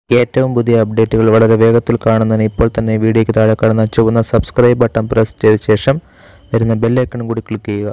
ഏറ്റവും പുതിയ അപ്ഡേറ്റുകൾ വളരെ വേഗത്തിൽ കാണുന്നതിന് ഇപ്പോൾ തന്നെ വീഡിയോയ്ക്ക് താഴെ കാണുന്ന ചുവന്ന സബ്സ്ക്രൈബ് ബട്ടൺ പ്രസ് ചെയ്ത ശേഷം വരുന്ന ബെല്ലൈക്കണും കൂടി ക്ലിക്ക് ചെയ്യുക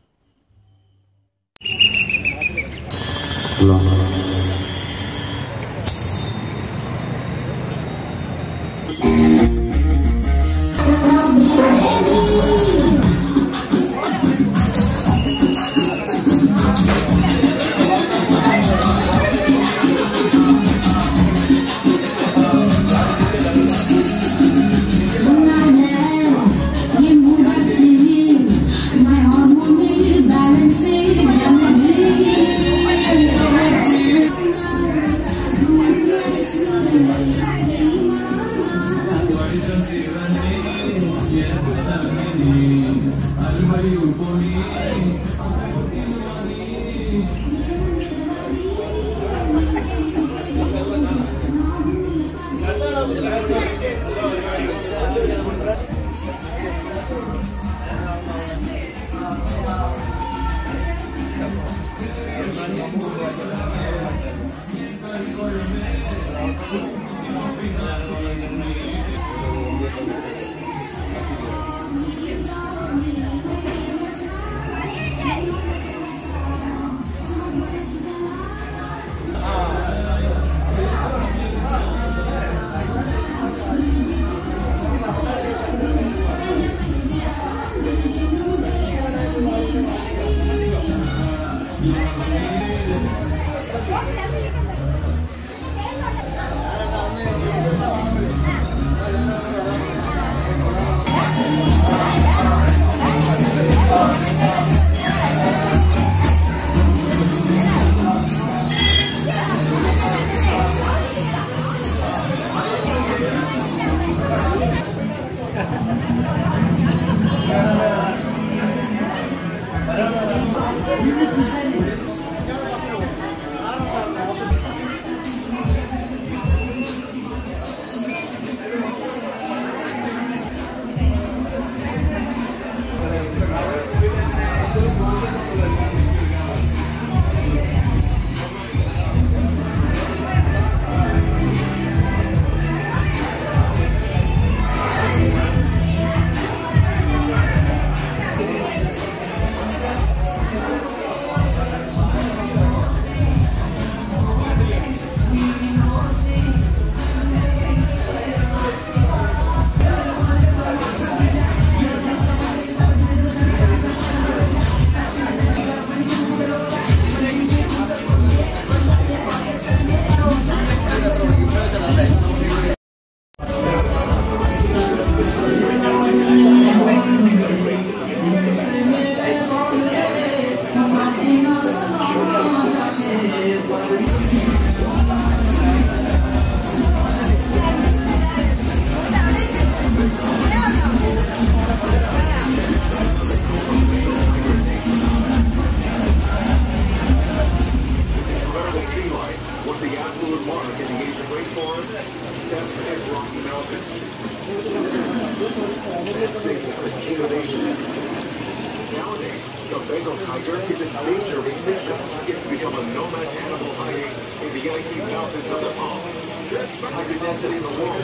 ये मुड़ा चाहिए my harmony balancing incredible feline was the absolute mark in the Asian rainforest, steppes and Rocky Mountains. That thing is the king of Asia. Nowadays, the Bengal tiger is in danger of extinction. It's become a nomad animal hiding in the icy mountains of Nepal. Best tiger density in the world.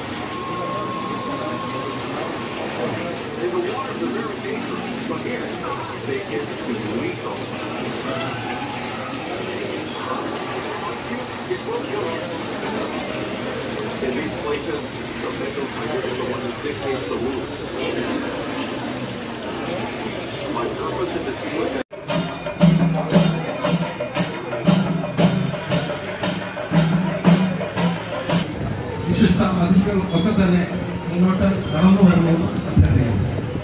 And the waters are very dangerous, but here, they can be lethal. In these places, the Bengal tiger is the one who dictates the rules. My purpose in this video വിശിഷ്ട അതിഥികൾ ഒക്കെ തന്നെ മുന്നോട്ട് കടന്നു വരണമെന്ന് അഭ്യർത്ഥിക്കുന്നു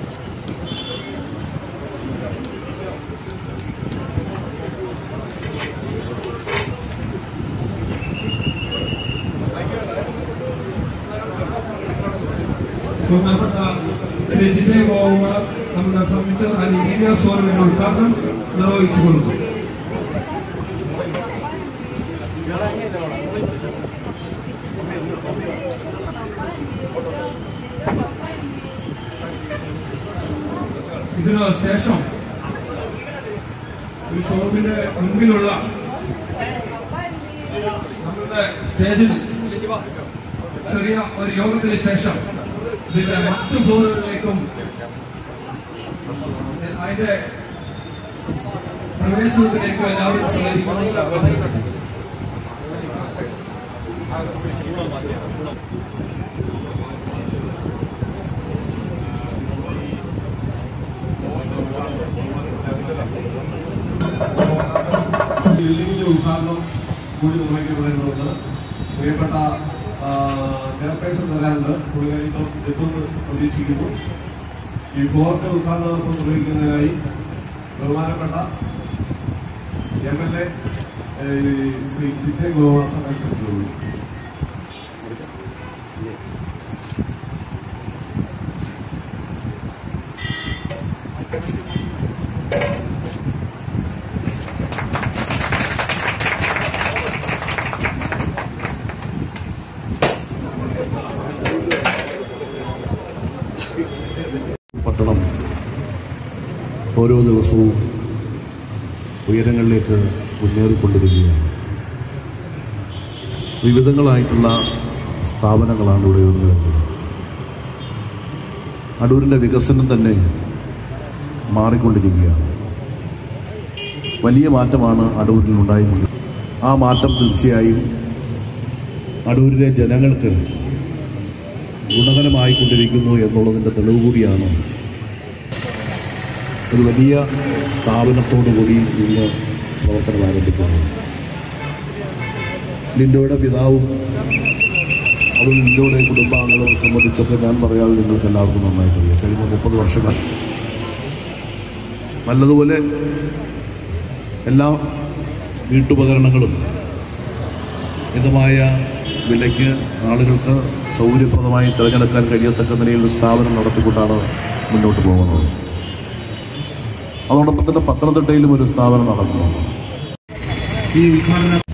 ബഹുമാനപ്പെട്ട ശ്രീ ജിജയ് ഗോകുമാർ നമ്മുടെ ഫർണിച്ചർ ആൻഡ് ഇന്റീരിയർ ഷോറൂമിന്റെ ഉദ്ഘാടനം നിർവഹിച്ചു കൊടുത്തു ഇതിനു ശേഷം ഈ ഷോറൂമിന്റെ മുമ്പിലുള്ള നമ്മുടെ സ്റ്റേജിൽ ചെറിയ ഒരു യോഗത്തിന് ശേഷം ഇതിന്റെ മറ്റു ഫ്ലോറുകളിലേക്കും അതിന്റെ പ്രവേശനത്തിലേക്കും എല്ലാവരും സഹകരിക്കണമെന്ന് അഭ്യർത്ഥിക്കുന്നു ബിൽഡിങ്ങിന്റെ ഉദ്ഘാടനം കൂടി നിർവഹിക്കപ്പെടേണ്ടതുണ്ട് പ്രിയപ്പെട്ട ആ, ചെയർപേഴ്സൺ വരാനുണ്ട് പുള്ളിക്കാരി ഇപ്പോൾ എത്തുമെന്ന് പ്രതീക്ഷിക്കുന്നു ഈ ഫ്ലോറിന്റെ ഉദ്ഘാടനം നിർവഹിക്കുന്നതിനായി ബഹുമാനപ്പെട്ട എം എൽ എ ശ്രീ ചിറ്റൻ ഗോവാസ ക്ഷണിച്ചുകൊള്ളുന്നു പട്ടണം ഓരോ ദിവസവും ഉയരങ്ങളിലേക്ക് മുന്നേറിക്കൊണ്ടിരിക്കുകയാണ് വിവിധങ്ങളായിട്ടുള്ള സ്ഥാപനങ്ങളാണ് ഇവിടെ ഉയർന്നു വരുന്നത് അടൂരിൻ്റെ വികസനം തന്നെ മാറിക്കൊണ്ടിരിക്കുകയാണ് വലിയ മാറ്റമാണ് അടൂരിൽ ഉണ്ടായിട്ടുള്ളത് ആ മാറ്റം തീർച്ചയായും അടൂരിലെ ജനങ്ങൾക്ക് ഗുണകരമായിക്കൊണ്ടിരിക്കുന്നു എന്നുള്ളതിൻ്റെ തെളിവ് കൂടിയാണ് ഒരു വലിയ സ്ഥാപനത്തോടു കൂടി ഇന്ന് പ്രവർത്തനം ആരംഭിക്കുന്നത് ലിൻഡോയുടെ പിതാവും അതും ലിൻഡോയുടെ കുടുംബാംഗങ്ങളും സംബന്ധിച്ചൊക്കെ ഞാൻ പറയാതെ നിങ്ങൾക്ക് എല്ലാവർക്കും നന്നായിട്ട് അറിയാം കഴിഞ്ഞ മുപ്പത് വർഷങ്ങൾ നല്ലതുപോലെ എല്ലാ വീട്ടുപകരണങ്ങളും മിതമായ വിലയ്ക്ക് ആളുകൾക്ക് സൗകര്യപ്രദമായി തിരഞ്ഞെടുക്കാൻ കഴിയത്തക്ക നിലയിൽ ഒരു സ്ഥാപനം നടത്തിക്കൊണ്ടാണ് മുന്നോട്ട് പോകുന്നത് അതോടൊപ്പം തന്നെ പത്തനംതിട്ടയിലും ഒരു സ്ഥാപനം നടക്കുന്നുണ്ട് ഈ ഉദ്ഘാടന